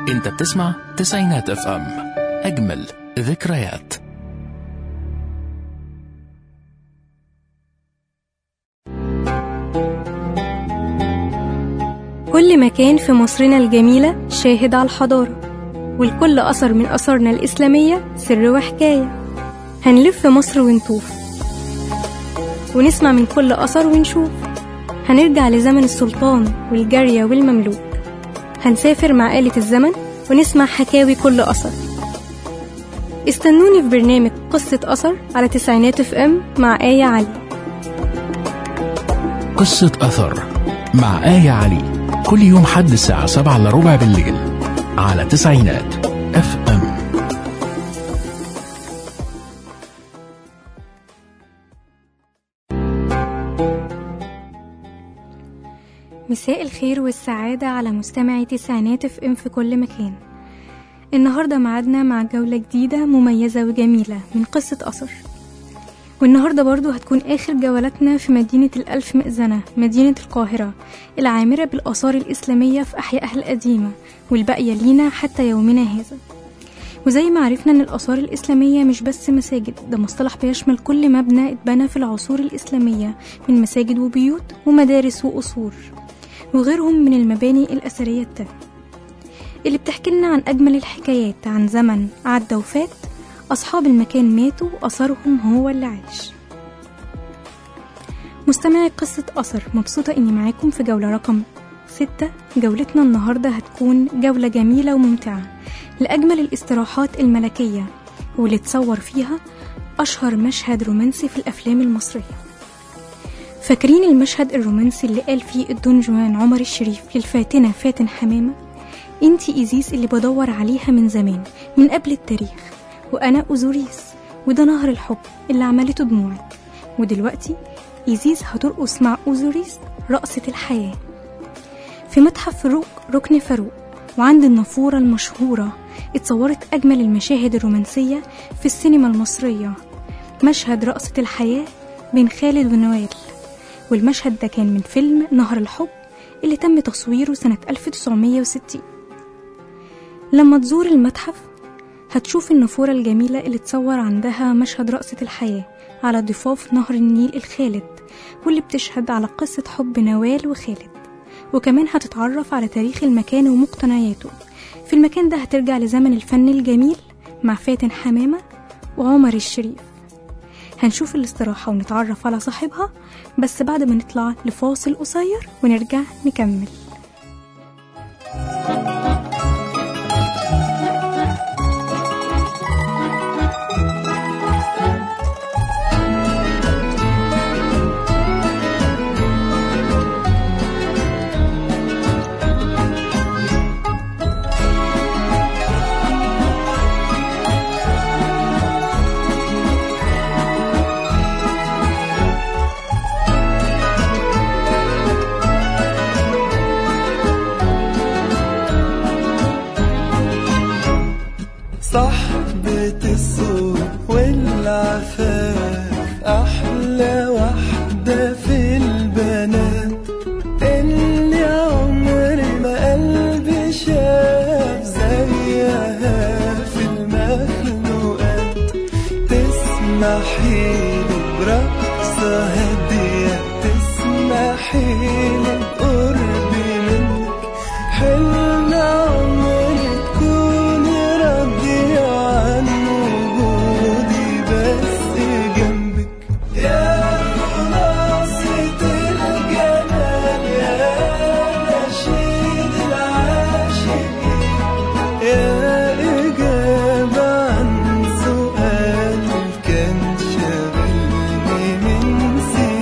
انت بتسمع تسعينات اف ام اجمل ذكريات كل مكان في مصرنا الجميلة شاهد على الحضارة والكل أثر من أثرنا الإسلامية سر وحكاية هنلف مصر ونطوف ونسمع من كل أثر ونشوف هنرجع لزمن السلطان والجارية والمملوك هنسافر مع آلة الزمن ونسمع حكاوي كل أثر استنوني في برنامج قصة أثر على تسعينات اف ام مع آية علي قصة أثر مع آية علي كل يوم حد الساعة سبعة إلا ربع بالليل على تسعينات اف ام مساء الخير والسعادة على مستمعي تسعينات اف ام في كل مكان النهاردة معادنا مع جولة جديدة مميزة وجميلة من قصة أثر والنهاردة برضو هتكون آخر جولتنا في مدينة الألف مئذنة مدينة القاهرة العامرة بالآثار الإسلامية في أحيائها القديمة والباقية لينا حتى يومنا هذا وزي ما عرفنا ان الآثار الإسلامية مش بس مساجد ده مصطلح بيشمل كل مبنى اتبنى في العصور الإسلامية من مساجد وبيوت ومدارس وقصور وغيرهم من المباني الأثرية التانية اللي بتحكي لنا عن أجمل الحكايات عن زمن عدى وفات أصحاب المكان ماتوا وأثرهم هو اللي عاش مستمعي قصة أثر مبسوطة إني معاكم في جولة رقم ستة جولتنا النهاردة هتكون جولة جميلة وممتعة لأجمل الاستراحات الملكية واللي تصور فيها أشهر مشهد رومانسي في الأفلام المصرية فاكرين المشهد الرومانسي اللي قال فيه الدون جوان عمر الشريف للفاتنة فاتن حمامة انتي إيزيس اللي بدور عليها من زمان من قبل التاريخ وأنا أوزوريس وده نهر الحب اللي عملته دموعك ودلوقتي إيزيس هترقص مع أوزوريس رقصة الحياة في متحف فاروق ركن فاروق وعند النافورة المشهورة اتصورت أجمل المشاهد الرومانسية في السينما المصرية مشهد رقصة الحياة بين خالد ونوال والمشهد ده كان من فيلم نهر الحب اللي تم تصويره سنة 1960 لما تزور المتحف هتشوف النافورة الجميلة اللي تصور عندها مشهد رقصة الحياة على ضفاف نهر النيل الخالد واللي بتشهد على قصة حب نوال وخالد وكمان هتتعرف على تاريخ المكان ومقتنياته في المكان ده هترجع لزمن الفن الجميل مع فاتن حمامة وعمر الشريف هنشوف الاستراحة ونتعرف على صاحبها بس بعد ما نطلع لفاصل قصير ونرجع نكمل صاحبة الصوت والعفاف أحلى واحدة في البنات اللي عمري ما قلبي شاف زيها في المخلوقات تسمحيلي برقصة هادية تسمحيلي بقربي منك حلم عمري تكوني راضية عن وجودي بس جنبك يا خلاصة الجمال يا نشيد العاشقين يا إجابة عن سؤال كان شاغلني من سنين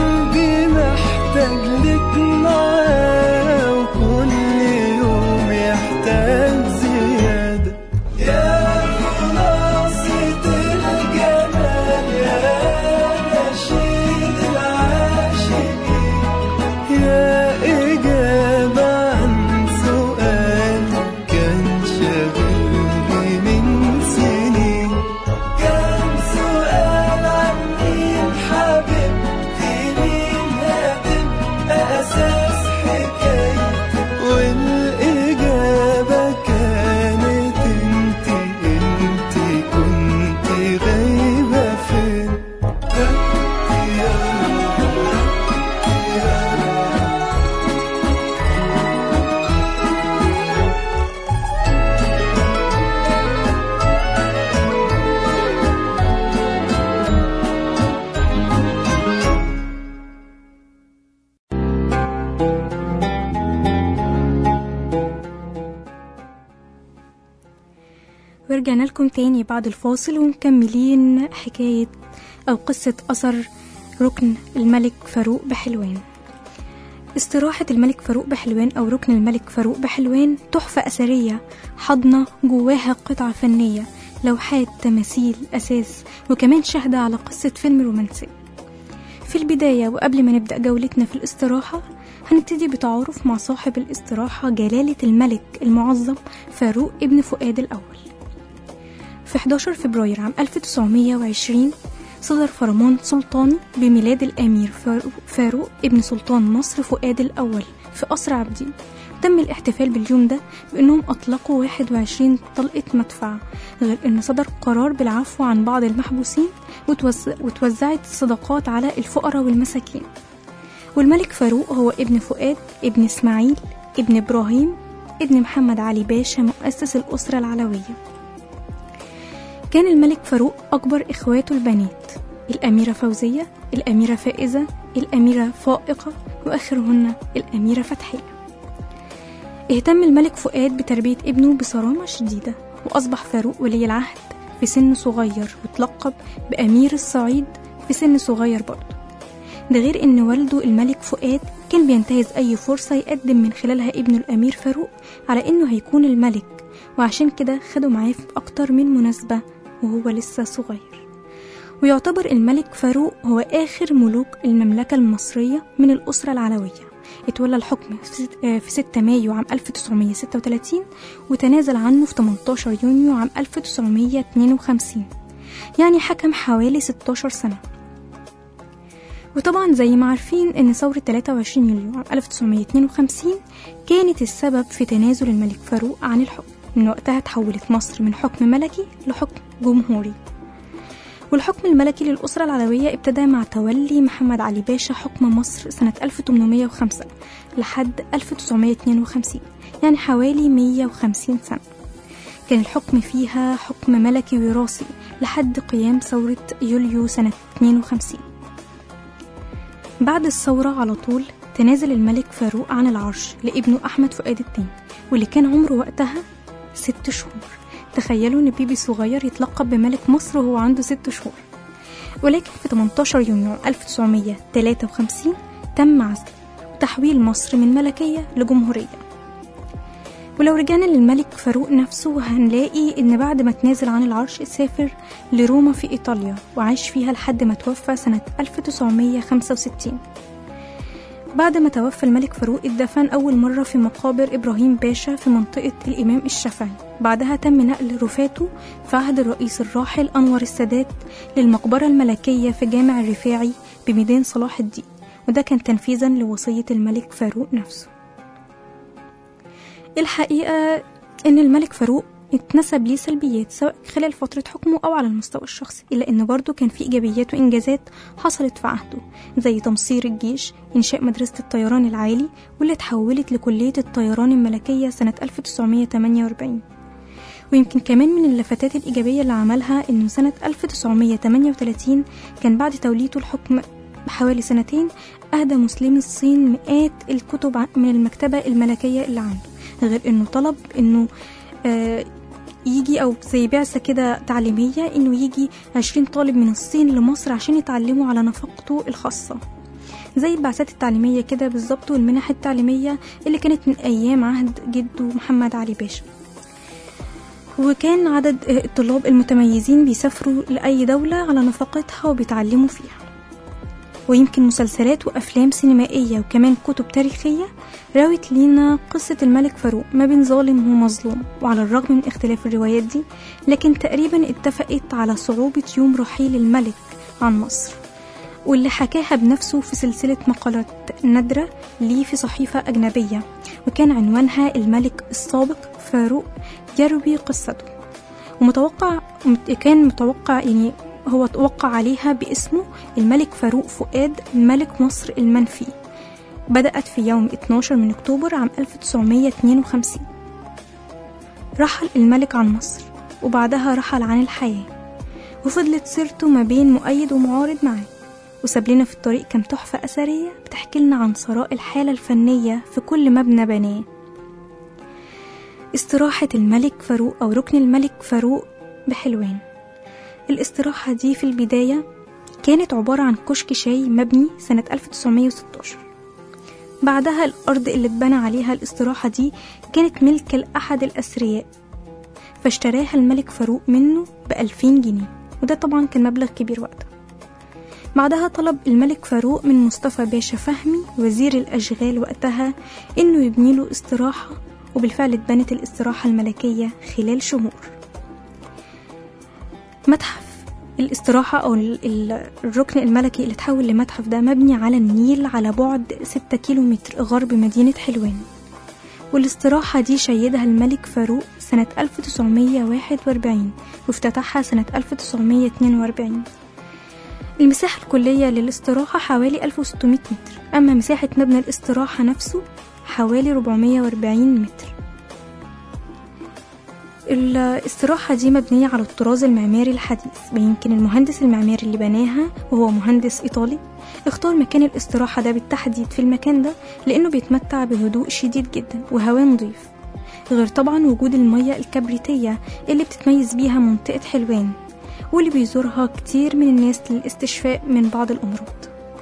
قلبي محتاج لك معاه وكل يوم يحتاج زيادة يا خلاصة الجمال يا نشيد العاشقين يا إجابة عن سؤال كان شاغلني من سنين كان سؤال عن مين حبيبتي مين هتبقى أساس حكايتي والإجابة كانت انت انت كنت غايبة فين يا ورجعنا لكم تاني بعد الفاصل ومكملين حكاية أو قصة أثر ركن الملك فاروق بحلوان استراحة الملك فاروق بحلوان أو ركن الملك فاروق بحلوان تحفة أثرية حضنة جواها قطعة فنية لوحات تماثيل أساس وكمان شاهدة على قصة فيلم رومانسي في البداية وقبل ما نبدأ جولتنا في الاستراحة هنبتدي بتعارف مع صاحب الاستراحة جلالة الملك المعظم فاروق ابن فؤاد الأول في 11 فبراير عام 1920 صدر فرمان سلطاني بميلاد الأمير فاروق, فاروق ابن سلطان مصر فؤاد الأول في قصر عابدين تم الاحتفال باليوم ده بأنهم أطلقوا 21 طلقة مدفع غير أن صدر قرار بالعفو عن بعض المحبوسين وتوزع وتوزعت الصدقات على الفقراء والمساكين والملك فاروق هو ابن فؤاد ابن إسماعيل ابن إبراهيم ابن محمد علي باشا مؤسس الأسرة العلوية كان الملك فاروق أكبر إخواته البنات الأميرة فوزية الأميرة فائزة الأميرة فائقة وآخرهن الأميرة فتحية اهتم الملك فؤاد بتربية ابنه بصرامة شديدة وأصبح فاروق ولي العهد في سن صغير وتلقب بأمير الصعيد في سن صغير برضه ده غير إن والده الملك فؤاد كان بينتهز أي فرصة يقدم من خلالها ابنه الأمير فاروق على إنه هيكون الملك وعشان كده خدوا معاه في أكتر من مناسبة وهو لسه صغير ويعتبر الملك فاروق هو آخر ملوك المملكة المصرية من الأسرة العلوية اتولى الحكم في ست- آه، في 6 مايو عام 1936 وتنازل عنه في 18 يونيو عام 1952 يعني حكم حوالي 16 سنة وطبعا زي ما عارفين ان ثورة 23 يوليو عام 1952 كانت السبب في تنازل الملك فاروق عن الحكم من وقتها تحولت مصر من حكم ملكي لحكم جمهوري والحكم الملكي للأسرة العلوية ابتدى مع تولي محمد علي باشا حكم مصر سنة 1805 لحد 1952 يعني حوالي 150 سنة كان الحكم فيها حكم ملكي وراثي لحد قيام ثورة يوليو سنة 52 بعد الثورة على طول تنازل الملك فاروق عن العرش لابنه أحمد فؤاد الثاني واللي كان عمره وقتها ست شهور تخيلوا إن بيبي صغير يتلقب بملك مصر وهو عنده ست شهور ولكن في 18 يونيو 1953 تم عزله وتحويل مصر من ملكية لجمهورية ولو رجعنا للملك فاروق نفسه هنلاقي إن بعد ما تنازل عن العرش سافر لروما في إيطاليا وعاش فيها لحد ما توفى سنة 1965 بعد ما توفى الملك فاروق اتدفن أول مرة في مقابر إبراهيم باشا في منطقة الإمام الشافعي بعدها تم نقل رفاته في عهد الرئيس الراحل أنور السادات للمقبرة الملكية في جامع الرفاعي بميدان صلاح الدين وده كان تنفيذا لوصية الملك فاروق نفسه الحقيقة إن الملك فاروق اتنسب ليه سلبيات سواء خلال فترة حكمه أو على المستوى الشخصي إلا إن برضه كان في إيجابيات وإنجازات حصلت في عهده زي تمصير الجيش إنشاء مدرسة الطيران العالي واللي اتحولت لكلية الطيران الملكية سنة 1948 ويمكن كمان من اللفتات الإيجابية اللي عملها إنه سنة 1938 كان بعد توليته الحكم بحوالي سنتين أهدى مسلمي الصين مئات الكتب ع- من المكتبة الملكية اللي عنده غير إنه طلب إنه آه يجي أو زي بعثة كده تعليمية إنه يجي 20 طالب من الصين لمصر عشان يتعلموا على نفقته الخاصة زي البعثات التعليمية كده بالظبط والمنح التعليمية اللي كانت من أيام عهد جده محمد علي باشا وكان عدد الطلاب المتميزين بيسافروا لأي دولة على نفقتها وبيتعلموا فيها ويمكن مسلسلات وأفلام سينمائية وكمان كتب تاريخية راوت لينا قصة الملك فاروق ما بين ظالم ومظلوم وعلى الرغم من اختلاف الروايات دي لكن تقريبا اتفقت على صعوبة يوم رحيل الملك عن مصر واللي حكاها بنفسه في سلسلة مقالات نادرة ليه في صحيفة أجنبية وكان عنوانها الملك السابق فاروق يروي قصته ومتوقع كان متوقع يعني هو توقع عليها باسمه الملك فاروق فؤاد ملك مصر المنفي بدأت في يوم 12 من أكتوبر عام 1952 رحل الملك عن مصر وبعدها رحل عن الحياة وفضلت سيرته ما بين مؤيد ومعارض معاه وساب لنا في الطريق كم تحفة أثرية بتحكي لنا عن ثراء الحالة الفنية في كل مبنى بناه استراحة الملك فاروق أو ركن الملك فاروق بحلوان الاستراحة دي في البداية كانت عبارة عن كشك شاي مبني سنة 1916 بعدها الأرض اللي اتبنى عليها الاستراحة دي كانت ملك لأحد الأثرياء فاشتراها الملك فاروق منه بألفين جنيه وده طبعا كان مبلغ كبير وقتها بعدها طلب الملك فاروق من مصطفى باشا فهمي وزير الأشغال وقتها إنه يبني له استراحة وبالفعل اتبنت الاستراحة الملكية خلال شهور متحف الاستراحة أو ال- ال- الركن الملكي اللي اتحول لمتحف ده مبني على النيل على بعد 6 كيلومتر غرب مدينة حلوان والاستراحة دي شيدها الملك فاروق سنة 1941 وافتتحها سنة 1942 المساحة الكلية للاستراحة حوالي 1600 متر أما مساحة مبنى الاستراحة نفسه حوالي 440 متر الاستراحة دي مبنية على الطراز المعماري الحديث ويمكن المهندس المعماري اللي بناها وهو مهندس إيطالي اختار مكان الاستراحة ده بالتحديد في المكان ده لأنه بيتمتع بهدوء شديد جدا وهواء نظيف غير طبعا وجود المية الكبريتية اللي بتتميز بيها منطقة حلوان واللي بيزورها كتير من الناس للاستشفاء من بعض الأمراض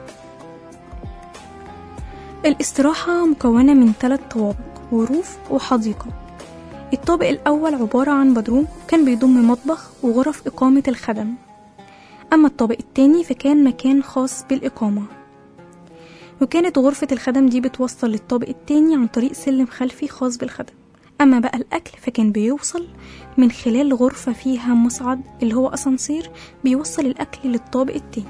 الاستراحة مكونة من ثلاث طوابق وروف وحديقة الطابق الأول عبارة عن بدروم كان بيضم مطبخ وغرف إقامة الخدم أما الطابق التاني فكان مكان خاص بالإقامة وكانت غرفة الخدم دي بتوصل للطابق التاني عن طريق سلم خلفي خاص بالخدم أما بقى الأكل فكان بيوصل من خلال غرفة فيها مصعد اللي هو أسانسير بيوصل الأكل للطابق التاني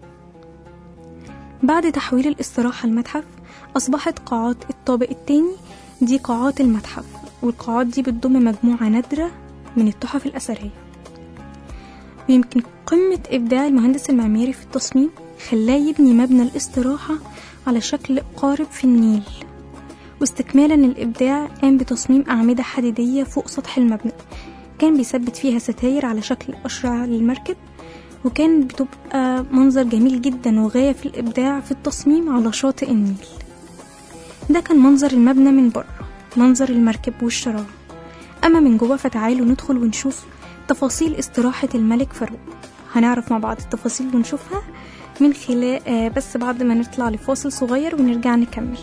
بعد تحويل الاستراحة المتحف أصبحت قاعات الطابق التاني دي قاعات المتحف والقاعات دي بتضم مجموعة نادرة من التحف الأثرية ويمكن قمة إبداع المهندس المعماري في التصميم خلاه يبني مبنى الاستراحة على شكل قارب في النيل واستكمالا للإبداع قام بتصميم أعمدة حديدية فوق سطح المبنى كان بيثبت فيها ستاير على شكل أشرع للمركب وكان بتبقى منظر جميل جدا وغاية في الإبداع في التصميم على شاطئ النيل ده كان منظر المبنى من بره منظر المركب والشراع أما من جوه فتعالوا ندخل ونشوف تفاصيل استراحة الملك فاروق هنعرف مع بعض التفاصيل ونشوفها من خلال آه بس بعد ما نطلع لفاصل صغير ونرجع نكمل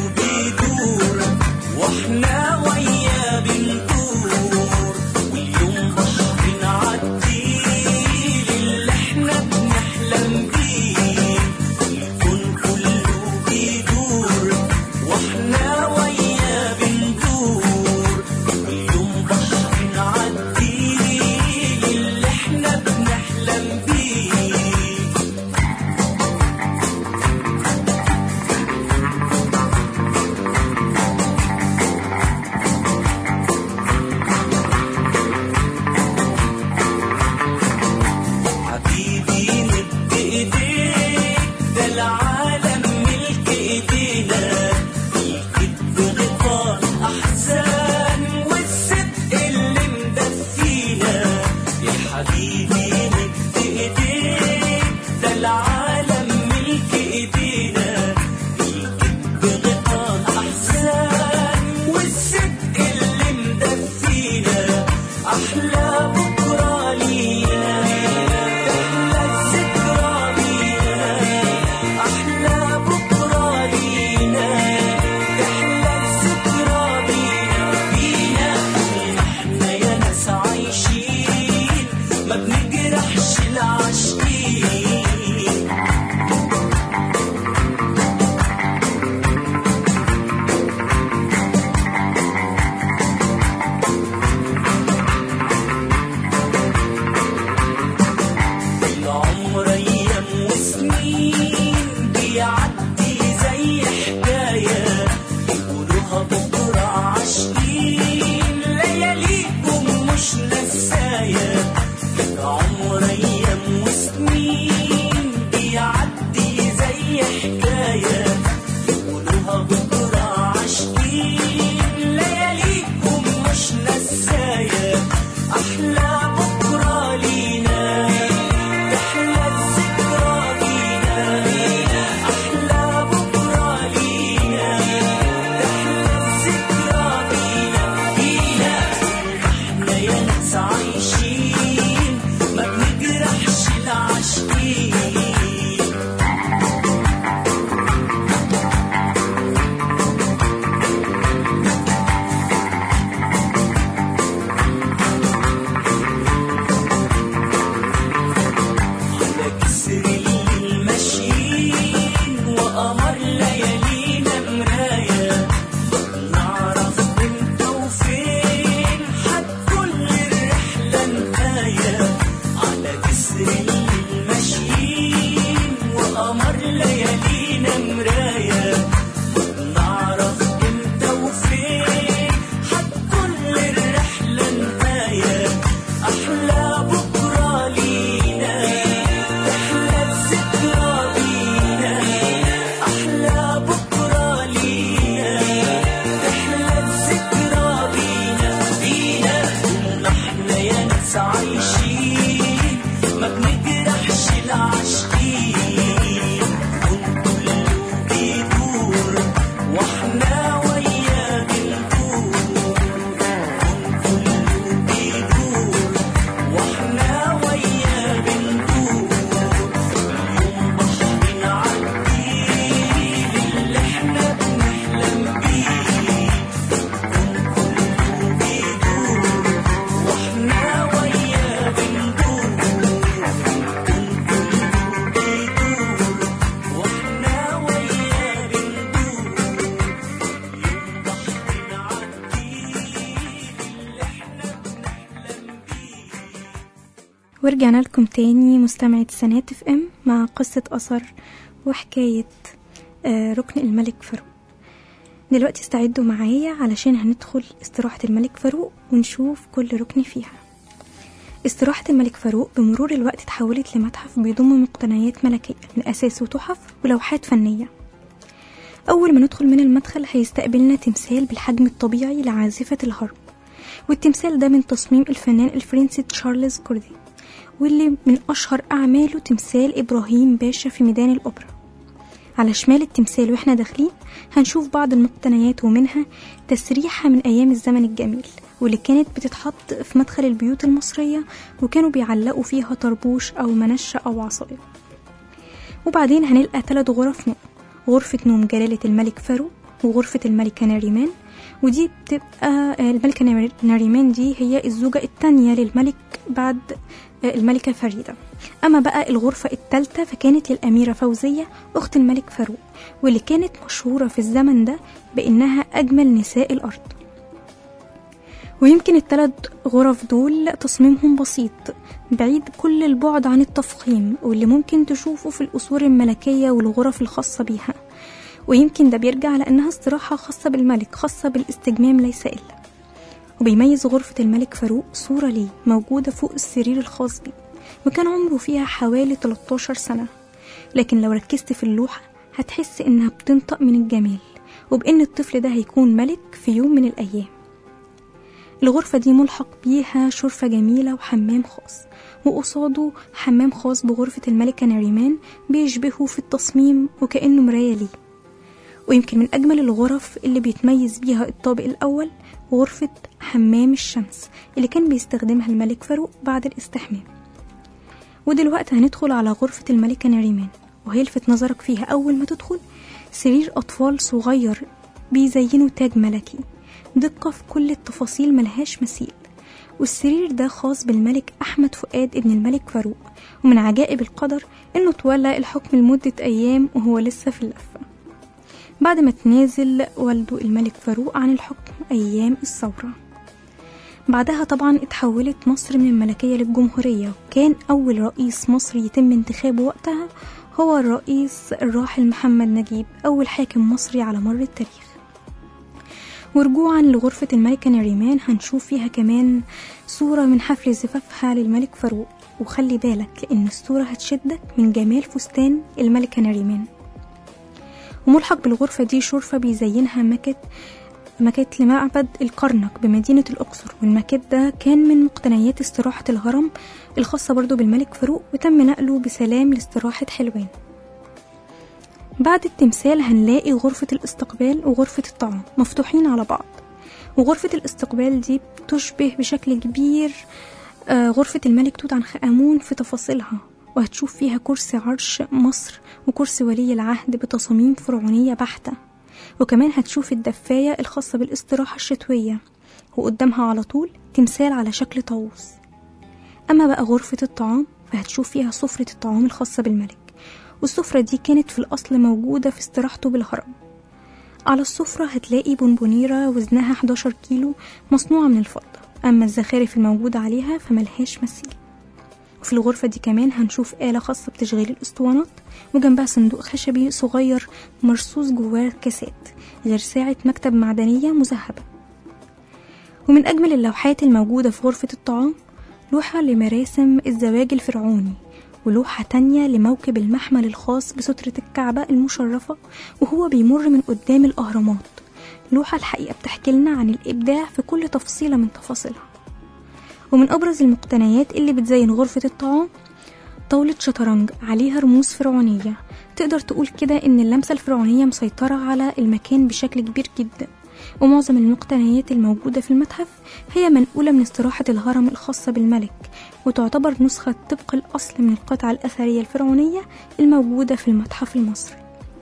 واحنا ويا بنتور واليوم ورجعنا لكم تاني مستمعة سنات اف ام مع قصة أثر وحكاية آه، ركن الملك فاروق دلوقتي استعدوا معايا علشان هندخل استراحة الملك فاروق ونشوف كل ركن فيها استراحة الملك فاروق بمرور الوقت تحولت لمتحف بيضم مقتنيات ملكية من أساس وتحف ولوحات فنية أول ما ندخل من المدخل هيستقبلنا تمثال بالحجم الطبيعي لعازفة الهرب والتمثال ده من تصميم الفنان الفرنسي تشارلز كوردي واللي من أشهر أعماله تمثال إبراهيم باشا في ميدان الأوبرا على شمال التمثال واحنا داخلين هنشوف بعض المقتنيات ومنها تسريحة من أيام الزمن الجميل واللي كانت بتتحط في مدخل البيوت المصرية وكانوا بيعلقوا فيها طربوش أو منشة أو عصاية وبعدين هنلقى ثلاث غرف نوم غرفة نوم جلالة الملك فاروق وغرفة الملكة ناريمان ودي بتبقى آه، الملكة نار- ناريمان دي هي الزوجة التانية للملك بعد آه، الملكة فريدة أما بقى الغرفة التالتة فكانت للأميرة فوزية أخت الملك فاروق واللي كانت مشهورة في الزمن ده بإنها أجمل نساء الأرض ويمكن الثلاث غرف دول تصميمهم بسيط بعيد كل البعد عن التفخيم واللي ممكن تشوفه في القصور الملكية والغرف الخاصة بيها ويمكن ده بيرجع لأنها استراحة خاصة بالملك خاصة بالاستجمام ليس إلا وبيميز غرفة الملك فاروق صورة ليه موجودة فوق السرير الخاص بيه وكان عمره فيها حوالي 13 سنة لكن لو ركزت في اللوحة هتحس إنها بتنطق من الجمال وبإن الطفل ده هيكون ملك في يوم من الأيام الغرفة دي ملحق بيها شرفة جميلة وحمام خاص وقصاده حمام خاص بغرفة الملكة ناريمان بيشبهه في التصميم وكأنه مراية ليه ويمكن من أجمل الغرف اللي بيتميز بيها الطابق الأول غرفة حمام الشمس اللي كان بيستخدمها الملك فاروق بعد الاستحمام ودلوقتي هندخل على غرفة الملكة ناريمان وهيلفت نظرك فيها أول ما تدخل سرير أطفال صغير بيزينه تاج ملكي دقة في كل التفاصيل ملهاش مثيل والسرير ده خاص بالملك أحمد فؤاد ابن الملك فاروق ومن عجائب القدر إنه تولى الحكم لمدة أيام وهو لسه في اللفة بعد ما تنازل والده الملك فاروق عن الحكم أيام الثورة بعدها طبعا اتحولت مصر من الملكية للجمهورية وكان أول رئيس مصري يتم انتخابه وقتها هو الرئيس الراحل محمد نجيب أول حاكم مصري على مر التاريخ ورجوعا لغرفة الملكة نريمان هنشوف فيها كمان صورة من حفل زفافها للملك فاروق وخلي بالك لأن الصورة هتشدك من جمال فستان الملكة نريمان وملحق بالغرفة دي شرفة بيزينها ماكت ماكت لمعبد الكرنك بمدينة الأقصر والماكت ده كان من مقتنيات استراحة الهرم الخاصة برضو بالملك فاروق وتم نقله بسلام لاستراحة حلوان بعد التمثال هنلاقي غرفة الاستقبال وغرفة الطعام مفتوحين على بعض وغرفة الاستقبال دي بتشبه بشكل كبير آه، غرفة الملك توت عنخ آمون في تفاصيلها وهتشوف فيها كرسي عرش مصر وكرسي ولي العهد بتصاميم فرعونية بحتة وكمان هتشوف الدفاية الخاصة بالاستراحة الشتوية وقدامها على طول تمثال على شكل طاووس أما بقى غرفة الطعام فهتشوف فيها سفرة الطعام الخاصة بالملك والسفرة دي كانت في الأصل موجودة في استراحته بالهرم على السفرة هتلاقي بونبونيرة وزنها 11 كيلو مصنوعة من الفضة أما الزخارف الموجودة عليها فملهاش مثيل وفي الغرفة دي كمان هنشوف آلة خاصة بتشغيل الأسطوانات وجنبها صندوق خشبي صغير مرصوص جواه كاسات غير ساعة مكتب معدنية مذهبة ومن أجمل اللوحات الموجودة في غرفة الطعام لوحة لمراسم الزواج الفرعوني ولوحة تانية لموكب المحمل الخاص بسترة الكعبة المشرفة وهو بيمر من قدام الأهرامات لوحة الحقيقة بتحكي لنا عن الإبداع في كل تفصيلة من تفاصيلها ومن أبرز المقتنيات اللي بتزين غرفة الطعام طاولة شطرنج عليها رموز فرعونية تقدر تقول كده إن اللمسة الفرعونية مسيطرة على المكان بشكل كبير جدا ومعظم المقتنيات الموجودة في المتحف هي منقولة من استراحة الهرم الخاصة بالملك وتعتبر نسخة طبق الأصل من القطعة الأثرية الفرعونية الموجودة في المتحف المصري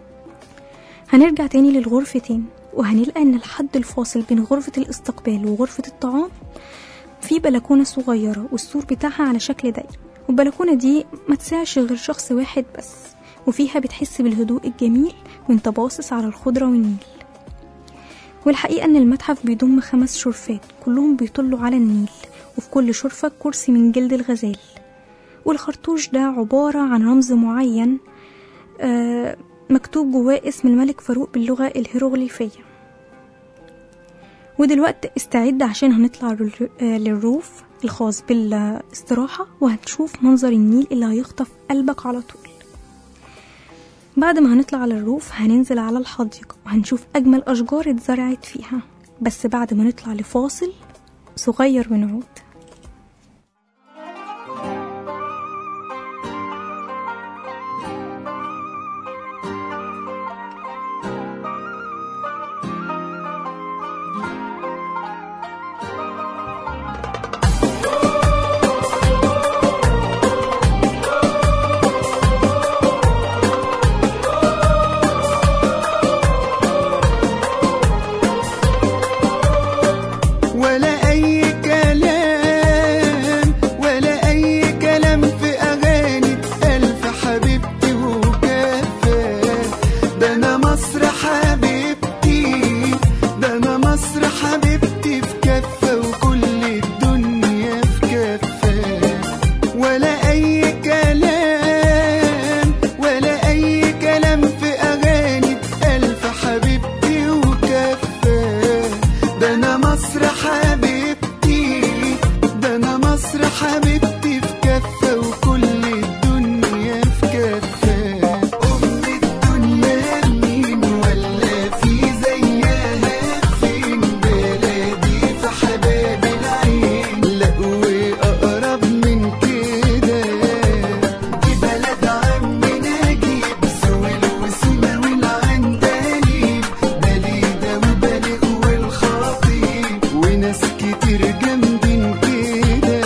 هنرجع تاني للغرفتين وهنلقى إن الحد الفاصل بين غرفة الاستقبال وغرفة الطعام في بلكونة صغيرة والسور بتاعها على شكل دايرة والبلكونة دي ما تسعش غير شخص واحد بس وفيها بتحس بالهدوء الجميل وانت باصص على الخضرة والنيل والحقيقة ان المتحف بيضم خمس شرفات كلهم بيطلوا على النيل وفي كل شرفة كرسي من جلد الغزال والخرطوش ده عبارة عن رمز معين آه، مكتوب جواه اسم الملك فاروق باللغة الهيروغليفية ودلوقتي استعد عشان هنطلع لل- آه، للروف الخاص بالاستراحة وهتشوف منظر النيل اللي هيخطف قلبك على طول بعد ما هنطلع على الروف هننزل على الحديقة وهنشوف أجمل أشجار اتزرعت فيها بس بعد ما نطلع لفاصل صغير ونعود ولا أي كلام ولا أي كلام في أغاني ألف حبيبتي وكفى ده أنا مصر حبيبتي ده أنا مصر حبيبتي في كفة وكل الدنيا في كفة ولا أي كلام ولا أي كلام في أغاني ألف حبيبتي وكفى ده أنا مصر حبيبتي ده أنا مصر حبيبتي في كفة وكل الدنيا في كفة أم الدنيا مين ولا في زيها فين بلادي في حباب العين لا وأقرب من كده دي بلد عمي نجيب سويل وسيما والعندليب بليدة وبلق والخطيب وناس كتير جامدين كده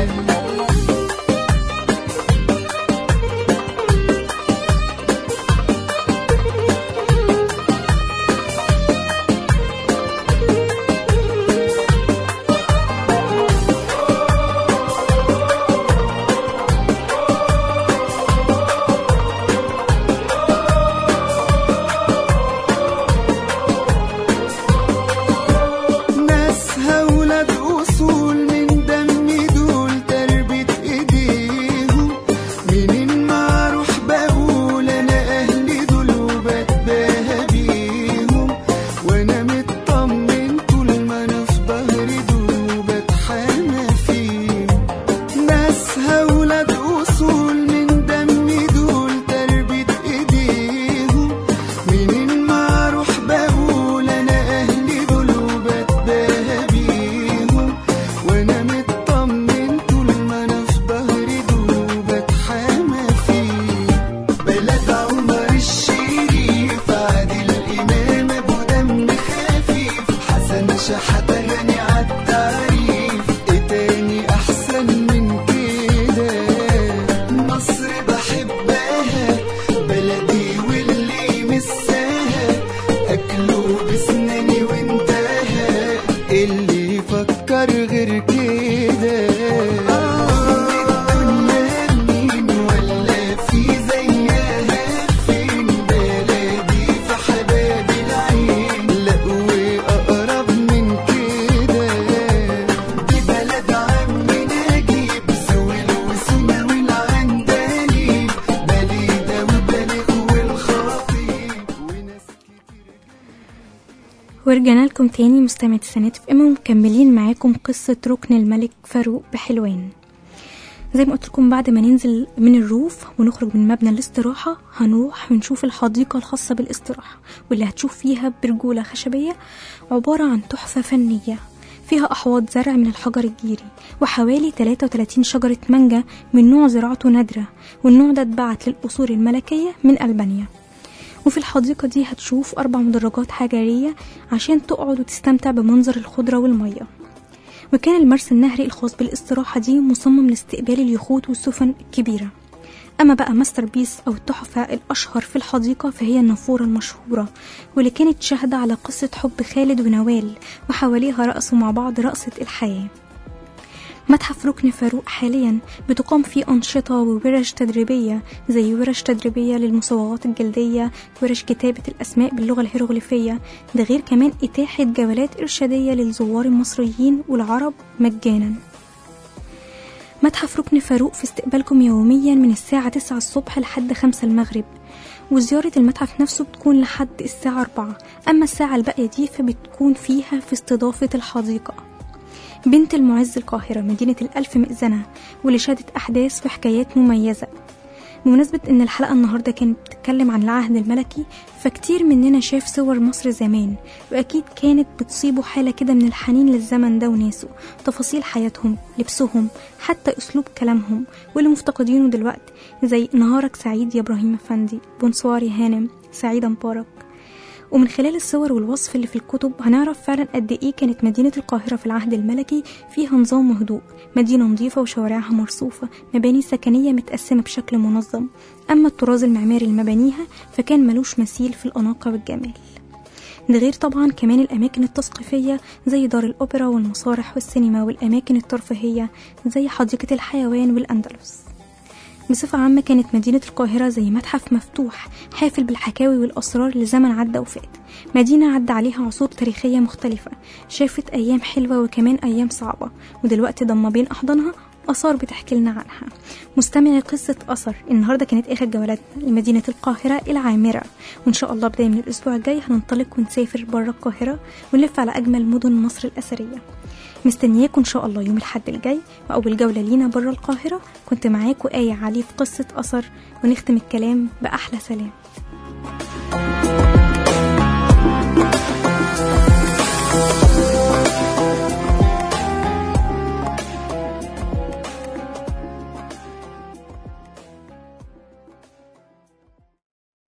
ناسها ولاد أصول من دم دول تربة إيديهم منين ما أروح بقول أنا أهلي دول وبتباهى بيهم وأنا مطمن طول ما أنا في ظهري دول وبتحامى فيهم ناسها ولاد أصول من دم دول تربة إيديهم منين ما أروح بقول أنا أهلي دول وبتباهى بيهم وأنا مطمن طول ما أنا في ظهري دول وبتحامى فيهم بلد عمر الشريف عادل إمام أبو دم خفيف حسن شحاتة غني عالتعريف إيه تاني أحسن من كده مصر بحبها بلدي واللي مساها أكله بسناني وانتهى اللي يفكر غير كده الدنيا مين ولا في زيها فين بلدي في حباب العين لا وأقرب من كده دي بلد عمي نجيب سويل وسيما والعندليب بليدة وبلق والخطيب وناس كتير ورجعنا لكم تاني مستمعة السنات في ام ومكملين معاكم قصة ركن الملك فاروق بحلوان زي ما قلت لكم بعد ما ننزل من الروف ونخرج من مبنى الاستراحة هنروح ونشوف الحديقة الخاصة بالاستراحة واللي هتشوف فيها برجولة خشبية عبارة عن تحفة فنية فيها أحواض زرع من الحجر الجيري وحوالي 33 شجرة مانجا من نوع زراعته نادرة والنوع ده اتبعت للأصول الملكية من ألبانيا وفي الحديقة دي هتشوف أربع مدرجات حجرية عشان تقعد وتستمتع بمنظر الخضرة والمية وكان المرسى النهري الخاص بالاستراحة دي مصمم لاستقبال اليخوت والسفن الكبيرة أما بقى ماستر بيس أو التحفة الأشهر في الحديقة فهي النافورة المشهورة واللي كانت شاهدة على قصة حب خالد ونوال وحواليها رقصوا مع بعض رقصة الحياة متحف ركن فاروق حاليا بتقام فيه أنشطة وورش تدريبية زي ورش تدريبية للمصوغات الجلدية ورش كتابة الأسماء باللغة الهيروغليفية ده غير كمان إتاحة جولات إرشادية للزوار المصريين والعرب مجانا متحف ركن فاروق في استقبالكم يوميا من الساعة 9 الصبح لحد 5 المغرب وزيارة المتحف نفسه بتكون لحد الساعة 4 أما الساعة الباقية دي فبتكون فيها في استضافة الحديقة بنت المعز القاهرة مدينة الألف مئذنة واللي شهدت أحداث وحكايات مميزة بمناسبة إن الحلقة النهاردة كانت بتتكلم عن العهد الملكي فكتير مننا شاف صور مصر زمان وأكيد كانت بتصيبه حالة كده من الحنين للزمن ده وناسه تفاصيل حياتهم لبسهم حتى أسلوب كلامهم واللي مفتقدينه دلوقتي زي نهارك سعيد يا إبراهيم أفندي بونسوار يا هانم سعيدة مبارك ومن خلال الصور والوصف اللي في الكتب هنعرف فعلا قد ايه كانت مدينة القاهرة في العهد الملكي فيها نظام وهدوء مدينة نظيفة وشوارعها مرصوفة مباني سكنية متقسمة بشكل منظم أما الطراز المعماري لمبانيها فكان ملوش مثيل في الأناقة والجمال ده غير طبعا كمان الأماكن التثقيفية زي دار الأوبرا والمسارح والسينما والأماكن الترفيهية زي حديقة الحيوان والأندلس بصفة عامة كانت مدينة القاهرة زي متحف مفتوح حافل بالحكاوي والأسرار لزمن عدى وفات مدينة عدى عليها عصور تاريخية مختلفة شافت أيام حلوة وكمان أيام صعبة ودلوقتي ضم بين أحضانها آثار بتحكي لنا عنها مستمعي قصة أثر النهاردة كانت آخر جولاتنا لمدينة القاهرة العامرة وإن شاء الله بداية من الأسبوع الجاي هننطلق ونسافر برا القاهرة ونلف على أجمل مدن مصر الأثرية مستنياكم إن شاء الله يوم الحد الجاي وأول جولة لينا برا القاهرة كنت معاكم آية علي في قصة أثر ونختم الكلام بأحلى سلام